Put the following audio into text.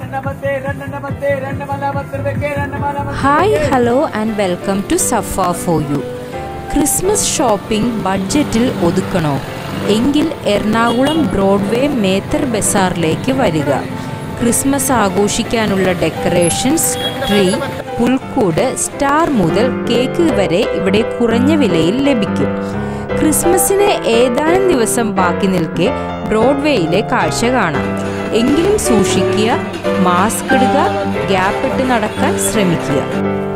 hi hello and welcome to Safa for you Christmas shopping ബഡ്ജറ്റിൽ ഒതുക്കണോ എങ്കിൽ എറണാകുളം ബ്രോഡ്വേ മേത്തർ ബസാറിലേക്ക് വരിക ക്രിസ്മസ് ആഘോഷിക്കാനുള്ള ഡെക്കറേഷൻസ് ട്രീ പുൽക്കൂട് സ്റ്റാർ മുതൽ കേക്ക് വരെ ഇവിടെ കുറഞ്ഞ വിലയിൽ ലഭിക്കും ക്രിസ്മസിന് ഏതാനും ദിവസം ബാക്കി നിൽക്കെ ബ്രോഡ്വേയിലെ കാഴ്ച കാണാം എങ്കിലും സൂക്ഷിക്കുക മാസ്ക് ഇടുക ഗ്യാപ്പ് ഇട്ട് നടക്കാൻ ശ്രമിക്കുക